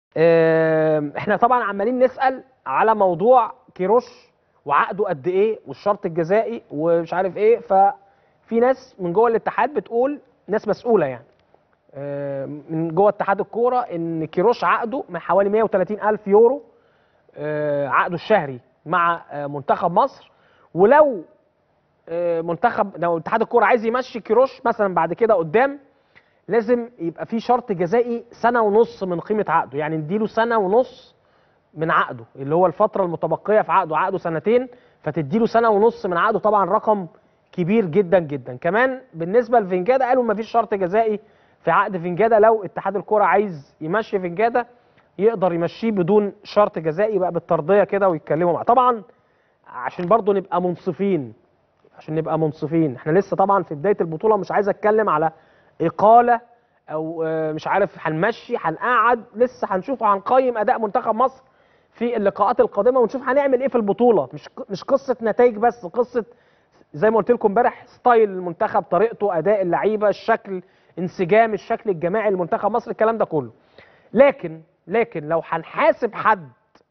آم، احنا طبعا عمالين نسال على موضوع كيروش وعقده قد ايه والشرط الجزائي ومش عارف ايه ففي ناس من جوه الاتحاد بتقول ناس مسؤوله يعني آم، من جوه اتحاد الكوره ان كيروش عقده من حوالي 130 الف يورو آه، عقده الشهري مع آه، منتخب مصر ولو آه، منتخب لو اتحاد الكوره عايز يمشي كيروش مثلا بعد كده قدام لازم يبقى في شرط جزائي سنه ونص من قيمه عقده يعني نديله سنه ونص من عقده اللي هو الفتره المتبقيه في عقده عقده سنتين فتديله سنه ونص من عقده طبعا رقم كبير جدا جدا كمان بالنسبه لفينجادا قالوا ما فيش شرط جزائي في عقد فينجادا لو اتحاد الكوره عايز يمشي فينجادا يقدر يمشيه بدون شرط جزائي بقى بالترضيه كده ويتكلموا معاه طبعا عشان برضه نبقى منصفين عشان نبقى منصفين احنا لسه طبعا في بدايه البطوله مش عايز اتكلم على اقاله او آه، مش عارف هنمشي هنقعد لسه هنشوف هنقيم اداء منتخب مصر في اللقاءات القادمه ونشوف هنعمل ايه في البطوله مش مش قصه نتائج بس قصه زي ما قلت لكم امبارح ستايل المنتخب طريقته اداء اللعيبه الشكل انسجام الشكل الجماعي لمنتخب مصر الكلام ده كله لكن لكن لو هنحاسب حد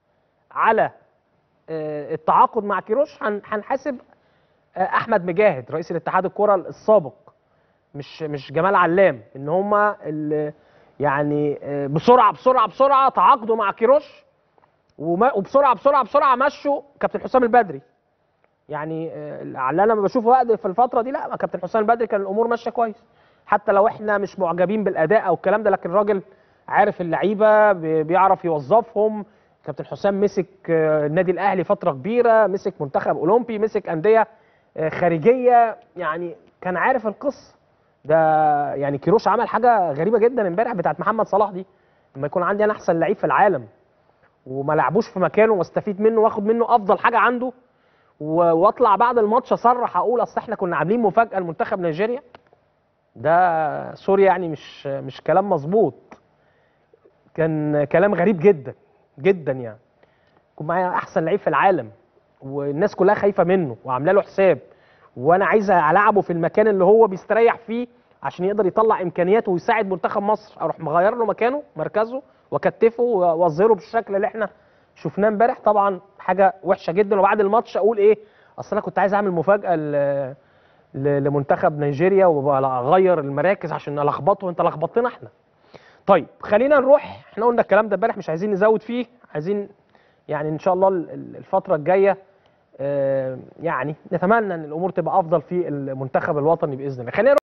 على آه، التعاقد مع كيروش هن- هنحاسب آه، احمد مجاهد رئيس الاتحاد الكره السابق مش مش جمال علام ان هما اللي يعني آه، بسرعه بسرعه بسرعه تعاقدوا مع كيروش وما- وبسرعه بسرعه بسرعه مشوا كابتن حسام البدري يعني آه، على انا لما بشوفه وقت في الفتره دي لا ما كابتن حسام البدري كان الامور ماشيه كويس حتى لو احنا مش معجبين بالاداء او الكلام ده لكن الراجل عارف اللعيبه بي- بيعرف يوظفهم كابتن حسام مسك آه، النادي الاهلي فتره كبيره مسك منتخب اولمبي مسك انديه آه، خارجيه يعني كان عارف القصه ده يعني كيروش عمل حاجه غريبه جدا امبارح بتاعت محمد صلاح دي لما يكون عندي انا احسن لعيب في العالم وما لعبوش في مكانه واستفيد منه واخد منه افضل حاجه عنده و- واطلع بعد الماتش اصرح اقول اصل احنا كنا عاملين مفاجاه لمنتخب نيجيريا ده سوري يعني مش مش كلام مظبوط كان كلام غريب جدا جدا يعني يكون معايا احسن لعيب في العالم والناس كلها خايفه منه وعامله له حساب وانا عايز العبه في المكان اللي هو بيستريح فيه عشان يقدر يطلع امكانياته ويساعد منتخب مصر اروح مغير له مكانه مركزه واكتفه واظهره بالشكل اللي احنا شفناه امبارح طبعا حاجه وحشه جدا وبعد الماتش اقول ايه اصل انا كنت عايز اعمل مفاجاه ل- ل- لمنتخب نيجيريا واغير المراكز عشان الخبطه انت لخبطتنا احنا طيب خلينا نروح احنا قلنا الكلام ده امبارح مش عايزين نزود فيه عايزين يعني ان شاء الله ال- ال- الفتره الجايه آه، يعني نتمنى ان الامور تبقى افضل في المنتخب الوطني باذن الله خلينا